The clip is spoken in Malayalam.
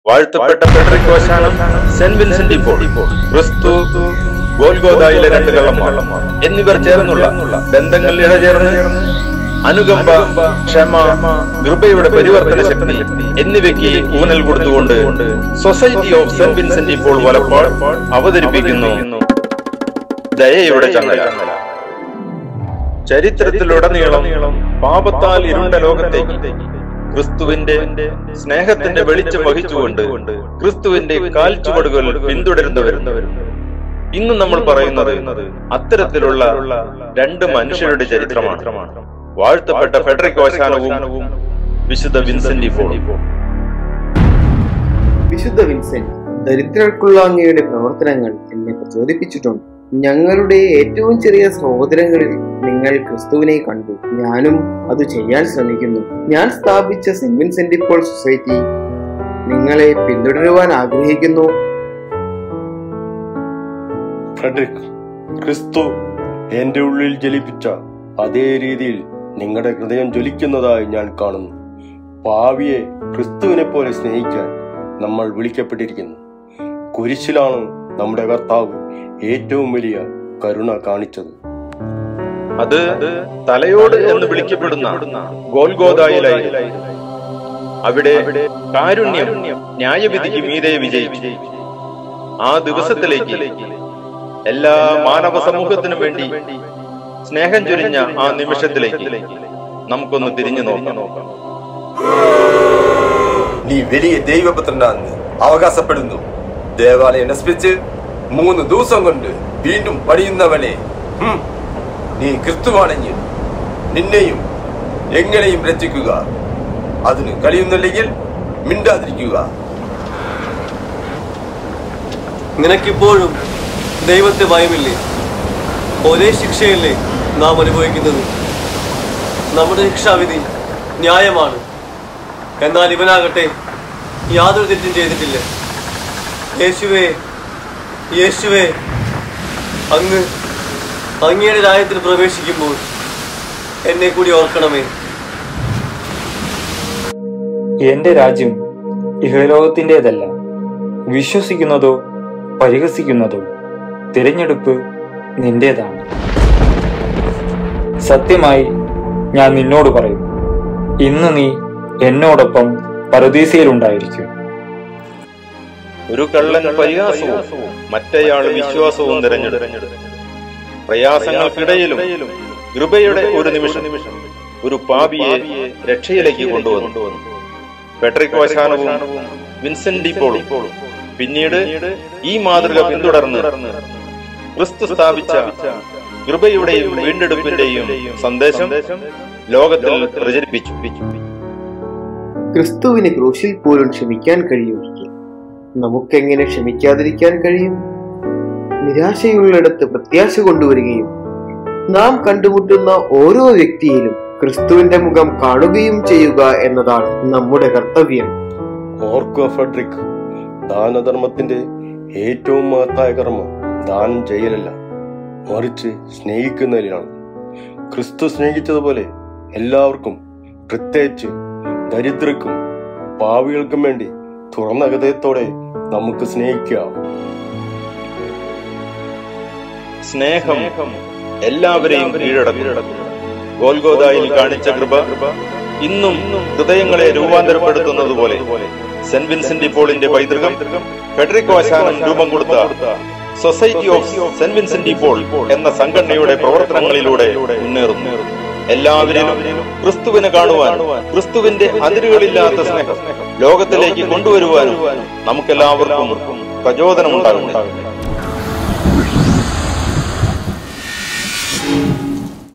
വാഴ്ത്തപ്പെട്ട ഫെഡറിക് ഓശാനം സെന്റ് വിൻസെന്റ് ഇപ്പോൾ ക്രിസ്തു ഗോൽഗോദായിലെ രണ്ട് കള്ളന്മാർ എന്നിവർ ചേർന്നുള്ള ബന്ധങ്ങൾ ഇഴചേർന്ന് അനുകമ്പ ക്ഷമ കൃപയുടെ പരിവർത്തന ശക്തി എന്നിവയ്ക്ക് ഊന്നൽ കൊടുത്തുകൊണ്ട് സൊസൈറ്റി ഓഫ് സെന്റ് വിൻസെന്റ് ഇപ്പോൾ വലപ്പോൾ അവതരിപ്പിക്കുന്നു ദയയുടെ ചങ്ങല ചരിത്രത്തിലുടനീളം പാപത്താൽ ഇരുണ്ട ലോകത്തേക്ക് ക്രിസ്തുവിന്റെ സ്നേഹത്തിന്റെ വെളിച്ചം വഹിച്ചുകൊണ്ട് ക്രിസ്തുവിന്റെ കാൽച്ചുവടുകൾ പിന്തുടരുന്നവർ ഇന്ന് നമ്മൾ പറയുന്നത് അത്തരത്തിലുള്ള രണ്ട് മനുഷ്യരുടെ ചരിത്രമാണ് വാഴ്ത്തപ്പെട്ട ഫെഡറിക് ഓശാനവും വിശുദ്ധ വിൻസെന്റ് ഇപ്പോൾ വിശുദ്ധ വിൻസെന്റ് ദരിദ്രർക്കുള്ള അങ്ങയുടെ പ്രവർത്തനങ്ങൾ എന്നെ പ്രചോദിപ്പിച്ചിട്ടുണ്ട് ഞങ്ങളുടെ ഏറ്റവും ചെറിയ സഹോദരങ്ങളിൽ നിങ്ങൾ ക്രിസ്തുവിനെ കണ്ടു ഞാനും അത് ചെയ്യാൻ ശ്രമിക്കുന്നു ഞാൻ സ്ഥാപിച്ച സെന്റ് വിൻസെന്റ് ഇപ്പോൾ സൊസൈറ്റി നിങ്ങളെ പിന്തുടരുവാൻ ആഗ്രഹിക്കുന്നു ഫ്രെഡറിക് ക്രിസ്തു എന്റെ ഉള്ളിൽ ജലിപ്പിച്ച അതേ രീതിയിൽ നിങ്ങളുടെ ഹൃദയം ജ്വലിക്കുന്നതായി ഞാൻ കാണുന്നു പാവിയെ ക്രിസ്തുവിനെ പോലെ സ്നേഹിക്കാൻ നമ്മൾ വിളിക്കപ്പെട്ടിരിക്കുന്നു കുരിശിലാണ് നമ്മുടെ കർത്താവ് ഏറ്റവും വലിയ കരുണ കാണിച്ചത് അത് തലയോട് എന്ന് വിളിക്കപ്പെടുന്ന ഗോൽഗോദായിലായിരുന്നു അവിടെ കാരുണ്യം ന്യായവിധിക്ക് മീതെ വിജയിച്ചു ആ ദിവസത്തിലേക്ക് എല്ലാ മാനവ സമൂഹത്തിനും വേണ്ടി സ്നേഹം ചൊരിഞ്ഞ ആ നിമിഷത്തിലേക്ക് നമുക്കൊന്ന് തിരിഞ്ഞു നോക്കാം നീ വലിയ ദൈവപുത്രനാണെന്ന് അവകാശപ്പെടുന്നു ദേവാലയം നശിപ്പിച്ച് മൂന്ന് ദിവസം കൊണ്ട് വീണ്ടും പണിയുന്നവനെ ഹും, നീ ക്രിസ്തുവാണെങ്കിൽ നിന്നെയും എങ്ങനെയും രക്ഷിക്കുക അതിന് കഴിയുന്നില്ലെങ്കിൽ മിണ്ടാതിരിക്കുക നിനക്കിപ്പോഴും ദൈവത്തെ ഭയമില്ലേ ഒരേ ശിക്ഷയല്ലേ നാം അനുഭവിക്കുന്നത് നമ്മുടെ ശിക്ഷാവിധി ന്യായമാണ് എന്നാൽ ഇവനാകട്ടെ യാതൊരു തെറ്റും ചെയ്തിട്ടില്ല യേശുവേ യേശുവേ അങ്ങ് അങ്ങയുടെ രാജ്യത്തിൽ പ്രവേശിക്കുമ്പോൾ എന്നെ കൂടി ഓർക്കണമേ എന്റെ രാജ്യം ഇഹലോകത്തിൻ്റെതല്ല വിശ്വസിക്കുന്നതോ പരിഹസിക്കുന്നതോ തിരഞ്ഞെടുപ്പ് നിന്റേതാണ് സത്യമായി ഞാൻ നിന്നോട് പറയും ഇന്ന് നീ എന്നോടൊപ്പം പരദീസയിലുണ്ടായിരിക്കും ഒരു കള്ളൻ പരിഹാസവും മറ്റേയാൾ വിശ്വാസവും തിരഞ്ഞെടുത്തു പ്രയാസങ്ങൾക്കിടയിലും കൃപയുടെ ഒരു നിമിഷം ഒരു പാപിയെ രക്ഷയിലേക്ക് കൊണ്ടുവന്നു ഫെഡറിക് ഓശാനവും വിൻസെന്റ് പോളും പിന്നീട് ഈ മാതൃക പിന്തുടർന്ന് ക്രിസ്തു സ്ഥാപിച്ച കൃപയുടെയും വീണ്ടെടുപ്പിന്റെയും സന്ദേശം ലോകത്തിൽ പ്രചരിപ്പിച്ചു ക്രിസ്തുവിന് ക്രൂശിൽ പോലും ക്ഷമിക്കാൻ കഴിയുമെങ്കിൽ നമുക്കെങ്ങനെ ക്ഷമിക്കാതിരിക്കാൻ കഴിയും നിരാശയുള്ളിടത്ത് പ്രത്യാശ കൊണ്ടുവരികയും നാം കണ്ടുമുട്ടുന്ന ഓരോ വ്യക്തിയിലും ക്രിസ്തുവിന്റെ മുഖം കാണുകയും ചെയ്യുക എന്നതാണ് നമ്മുടെ കർത്തവ്യം ഓർക്കുക ഫ്രെഡറിക് ദാനധർമ്മത്തിന്റെ ഏറ്റവും മഹത്തായ കർമ്മം ദാനം ചെയ്യലല്ല മറിച്ച് സ്നേഹിക്കുന്നതിലാണ് ക്രിസ്തു സ്നേഹിച്ചതുപോലെ എല്ലാവർക്കും പ്രത്യേകിച്ച് ദരിദ്രർക്കും പാവികൾക്കും വേണ്ടി തുറന്ന ഹൃദയത്തോടെ നമുക്ക് സ്നേഹിക്കാം സ്നേഹം എല്ലാവരെയും കീഴടക്കും ഗോൽഗോദായിൽ കാണിച്ച കൃപ ഇന്നും ഹൃദയങ്ങളെ രൂപാന്തരപ്പെടുത്തുന്നത് പോലെ സെന്റ് വിൻസെന്റ് പോളിന്റെ പൈതൃകം ഫെഡറിക് ഓശാനം രൂപം കൊടുത്ത society of Saint Vincent Paul എന്ന സംഘടനയുടെ പ്രവർത്തനങ്ങളിലൂടെ മുന്നേറുന്നു എല്ലാവരിലും ക്രിസ്തുവിനെ കാണുവാൻ ക്രിസ്തുവിന്റെ അതിരുകളില്ലാത്ത സ്നേഹം ലോകത്തിലേക്ക് കൊണ്ടുവരുവാനും നമുക്കെല്ലാവർക്കും പ്രചോദനമുണ്ടാകും